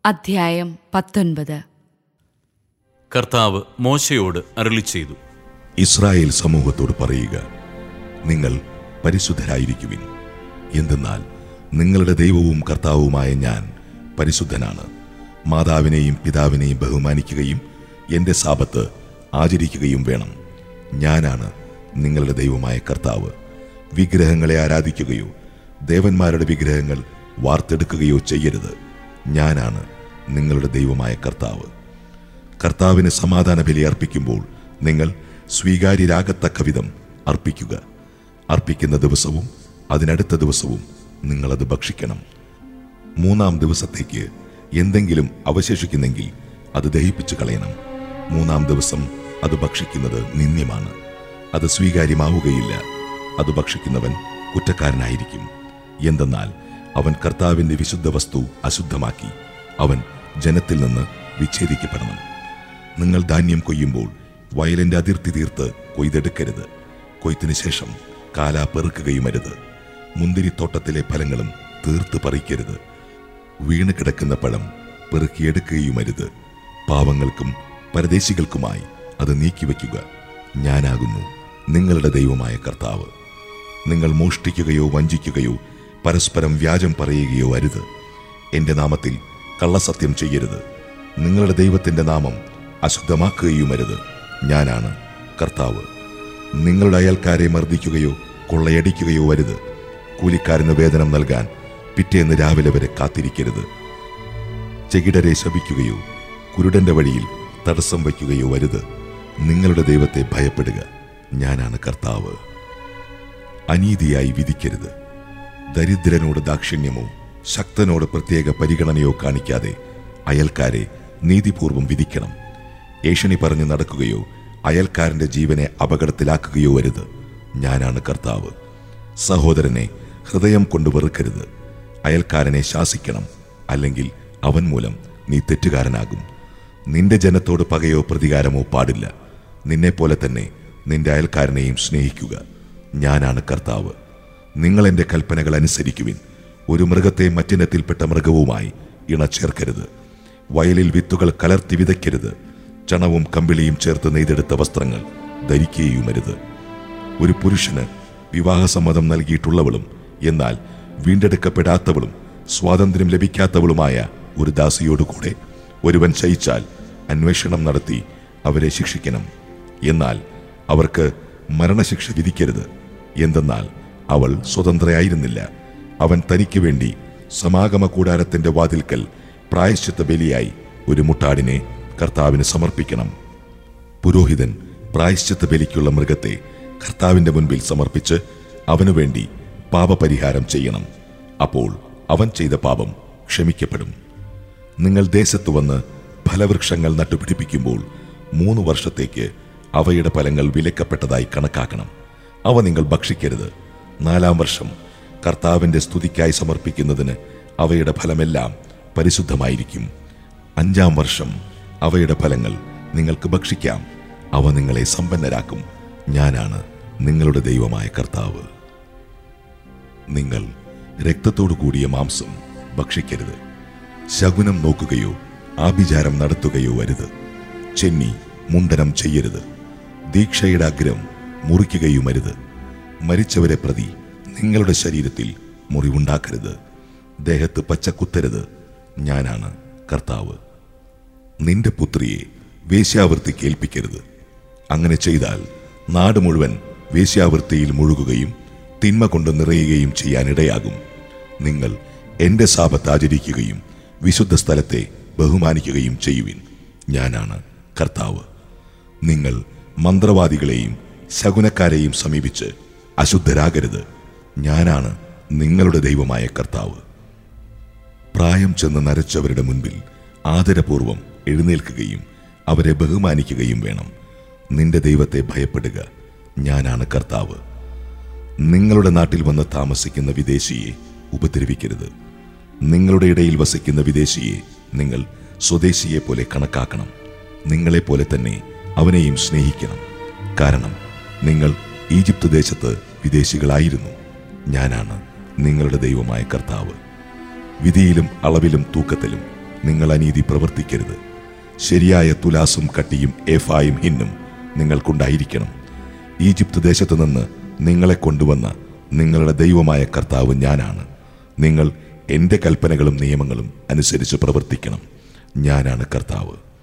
അധ്യായം പത്തൊൻപത് കർത്താവ് മോശയോട് അരുളി ചെയ്തു ഇസ്രായേൽ സമൂഹത്തോട് പറയുക നിങ്ങൾ പരിശുദ്ധരായിരിക്കുവിൻ എന്തെന്നാൽ നിങ്ങളുടെ ദൈവവും കർത്താവുമായ ഞാൻ പരിശുദ്ധനാണ് മാതാവിനെയും പിതാവിനെയും ബഹുമാനിക്കുകയും എൻ്റെ സാപത്ത് ആചരിക്കുകയും വേണം ഞാനാണ് നിങ്ങളുടെ ദൈവമായ കർത്താവ് വിഗ്രഹങ്ങളെ ആരാധിക്കുകയോ ദേവന്മാരുടെ വിഗ്രഹങ്ങൾ വാർത്തെടുക്കുകയോ ചെയ്യരുത് ഞാനാണ് നിങ്ങളുടെ ദൈവമായ കർത്താവ് കർത്താവിന് സമാധാന ബലി അർപ്പിക്കുമ്പോൾ നിങ്ങൾ സ്വീകാര്യരാകത്തക്ക വിധം അർപ്പിക്കുക അർപ്പിക്കുന്ന ദിവസവും അതിനടുത്ത ദിവസവും നിങ്ങളത് ഭക്ഷിക്കണം മൂന്നാം ദിവസത്തേക്ക് എന്തെങ്കിലും അവശേഷിക്കുന്നെങ്കിൽ അത് ദഹിപ്പിച്ചു കളയണം മൂന്നാം ദിവസം അത് ഭക്ഷിക്കുന്നത് നിന്ദ്യമാണ് അത് സ്വീകാര്യമാവുകയില്ല അത് ഭക്ഷിക്കുന്നവൻ കുറ്റക്കാരനായിരിക്കും എന്തെന്നാൽ അവൻ കർത്താവിന്റെ വിശുദ്ധ വസ്തു അശുദ്ധമാക്കി അവൻ ജനത്തിൽ നിന്ന് വിച്ഛേദിക്കപ്പെടണം നിങ്ങൾ ധാന്യം കൊയ്യുമ്പോൾ വയലിന്റെ അതിർത്തി തീർത്ത് കൊയ്തെടുക്കരുത് കൊയ്ത്തിന് ശേഷം കാല പെറുക്കുകയുമരുത് മുന്തിരിത്തോട്ടത്തിലെ ഫലങ്ങളും തീർത്ത് പറിക്കരുത് വീണ് കിടക്കുന്ന പഴം പെറുക്കിയെടുക്കുകയുമരുത് പാവങ്ങൾക്കും പരദേശികൾക്കുമായി അത് നീക്കിവെക്കുക ഞാനാകുന്നു നിങ്ങളുടെ ദൈവമായ കർത്താവ് നിങ്ങൾ മോഷ്ടിക്കുകയോ വഞ്ചിക്കുകയോ പരസ്പരം വ്യാജം പറയുകയോ അരുത് എന്റെ നാമത്തിൽ കള്ളസത്യം ചെയ്യരുത് നിങ്ങളുടെ ദൈവത്തിന്റെ നാമം അശുദ്ധമാക്കുകയുമരുത് ഞാനാണ് കർത്താവ് നിങ്ങളുടെ അയൽക്കാരെ മർദ്ദിക്കുകയോ കൊള്ളയടിക്കുകയോ അരുത് കൂലിക്കാരന് വേതനം നൽകാൻ പിറ്റേന്ന് രാവിലെ വരെ കാത്തിരിക്കരുത് ചെകിടരെ ശപിക്കുകയോ കുരുടന്റെ വഴിയിൽ തടസ്സം വയ്ക്കുകയോ അരുത് നിങ്ങളുടെ ദൈവത്തെ ഭയപ്പെടുക ഞാനാണ് കർത്താവ് അനീതിയായി വിധിക്കരുത് ദരിദ്രനോട് ദാക്ഷിണ്യമോ ശക്തനോട് പ്രത്യേക പരിഗണനയോ കാണിക്കാതെ അയൽക്കാരെ നീതിപൂർവം വിധിക്കണം ഏഷണി പറഞ്ഞു നടക്കുകയോ അയൽക്കാരന്റെ ജീവനെ അപകടത്തിലാക്കുകയോ അരുത് ഞാനാണ് കർത്താവ് സഹോദരനെ ഹൃദയം കൊണ്ട് വെറുക്കരുത് അയൽക്കാരനെ ശാസിക്കണം അല്ലെങ്കിൽ അവൻ മൂലം നീ തെറ്റുകാരനാകും നിന്റെ ജനത്തോട് പകയോ പ്രതികാരമോ പാടില്ല നിന്നെപ്പോലെ തന്നെ നിന്റെ അയൽക്കാരനെയും സ്നേഹിക്കുക ഞാനാണ് കർത്താവ് നിങ്ങൾ എൻ്റെ കൽപ്പനകൾ അനുസരിക്കുവിൻ ഒരു മൃഗത്തെ മറ്റിനത്തിൽപ്പെട്ട മൃഗവുമായി ഇണചേർക്കരുത് വയലിൽ വിത്തുകൾ കലർത്തി വിതയ്ക്കരുത് ചണവും കമ്പിളിയും ചേർത്ത് നെയ്തെടുത്ത വസ്ത്രങ്ങൾ ധരിക്കുകയുമരുത് ഒരു പുരുഷന് വിവാഹസമ്മതം നൽകിയിട്ടുള്ളവളും എന്നാൽ വീണ്ടെടുക്കപ്പെടാത്തവളും സ്വാതന്ത്ര്യം ലഭിക്കാത്തവളുമായ ഒരു ദാസിയോടുകൂടെ ഒരുവൻ ശയിച്ചാൽ അന്വേഷണം നടത്തി അവരെ ശിക്ഷിക്കണം എന്നാൽ അവർക്ക് മരണശിക്ഷ വിധിക്കരുത് എന്തെന്നാൽ അവൾ സ്വതന്ത്രയായിരുന്നില്ല അവൻ തനിക്ക് വേണ്ടി സമാഗമ കൂടാരത്തിന്റെ വാതിൽക്കൽ പ്രായശ്ചിത്ത ബലിയായി ഒരു മുട്ടാടിനെ കർത്താവിന് സമർപ്പിക്കണം പുരോഹിതൻ പ്രായശ്ചിത്ത ബലിക്കുള്ള മൃഗത്തെ കർത്താവിന്റെ മുൻപിൽ സമർപ്പിച്ച് അവനു വേണ്ടി പാപപരിഹാരം ചെയ്യണം അപ്പോൾ അവൻ ചെയ്ത പാപം ക്ഷമിക്കപ്പെടും നിങ്ങൾ ദേശത്ത് വന്ന് ഫലവൃക്ഷങ്ങൾ നട്ടുപിടിപ്പിക്കുമ്പോൾ മൂന്ന് വർഷത്തേക്ക് അവയുടെ ഫലങ്ങൾ വിലക്കപ്പെട്ടതായി കണക്കാക്കണം അവ നിങ്ങൾ ഭക്ഷിക്കരുത് നാലാം വർഷം കർത്താവിന്റെ സ്തുതിക്കായി സമർപ്പിക്കുന്നതിന് അവയുടെ ഫലമെല്ലാം പരിശുദ്ധമായിരിക്കും അഞ്ചാം വർഷം അവയുടെ ഫലങ്ങൾ നിങ്ങൾക്ക് ഭക്ഷിക്കാം അവ നിങ്ങളെ സമ്പന്നരാക്കും ഞാനാണ് നിങ്ങളുടെ ദൈവമായ കർത്താവ് നിങ്ങൾ രക്തത്തോടു കൂടിയ മാംസം ഭക്ഷിക്കരുത് ശകുനം നോക്കുകയോ ആഭിചാരം നടത്തുകയോ അരുത് ചെന്നി മുണ്ടനം ചെയ്യരുത് ദീക്ഷയുടെ അഗ്രം മുറിക്കുകയുമരുത് മരിച്ചവരെ പ്രതി നിങ്ങളുടെ ശരീരത്തിൽ മുറിവുണ്ടാക്കരുത് ദേഹത്ത് പച്ച കുത്തരുത് ഞാനാണ് കർത്താവ് നിന്റെ പുത്രിയെ വേശ്യാവൃത്തിക്ക് ഏൽപ്പിക്കരുത് അങ്ങനെ ചെയ്താൽ നാട് മുഴുവൻ വേശ്യാവൃത്തിയിൽ മുഴുകുകയും തിന്മ കൊണ്ട് നിറയുകയും ചെയ്യാനിടയാകും നിങ്ങൾ എന്റെ സാപത്ത് ആചരിക്കുകയും വിശുദ്ധ സ്ഥലത്തെ ബഹുമാനിക്കുകയും ചെയ്യുവിൻ ഞാനാണ് കർത്താവ് നിങ്ങൾ മന്ത്രവാദികളെയും ശകുനക്കാരെയും സമീപിച്ച് അശുദ്ധരാകരുത് ഞാനാണ് നിങ്ങളുടെ ദൈവമായ കർത്താവ് പ്രായം ചെന്ന് നരച്ചവരുടെ മുൻപിൽ ആദരപൂർവം എഴുന്നേൽക്കുകയും അവരെ ബഹുമാനിക്കുകയും വേണം നിന്റെ ദൈവത്തെ ഭയപ്പെടുക ഞാനാണ് കർത്താവ് നിങ്ങളുടെ നാട്ടിൽ വന്ന് താമസിക്കുന്ന വിദേശിയെ ഉപദ്രവിക്കരുത് നിങ്ങളുടെ ഇടയിൽ വസിക്കുന്ന വിദേശിയെ നിങ്ങൾ സ്വദേശിയെ പോലെ കണക്കാക്കണം നിങ്ങളെപ്പോലെ തന്നെ അവനെയും സ്നേഹിക്കണം കാരണം നിങ്ങൾ ഈജിപ്ത് ദേശത്ത് വിദേശികളായിരുന്നു ഞാനാണ് നിങ്ങളുടെ ദൈവമായ കർത്താവ് വിധിയിലും അളവിലും തൂക്കത്തിലും നിങ്ങൾ അനീതി പ്രവർത്തിക്കരുത് ശരിയായ തുലാസും കട്ടിയും ഏഫായും ഹിന്നും നിങ്ങൾക്കുണ്ടായിരിക്കണം ഈജിപ്ത് ദേശത്തു നിന്ന് നിങ്ങളെ കൊണ്ടുവന്ന നിങ്ങളുടെ ദൈവമായ കർത്താവ് ഞാനാണ് നിങ്ങൾ എൻ്റെ കൽപ്പനകളും നിയമങ്ങളും അനുസരിച്ച് പ്രവർത്തിക്കണം ഞാനാണ് കർത്താവ്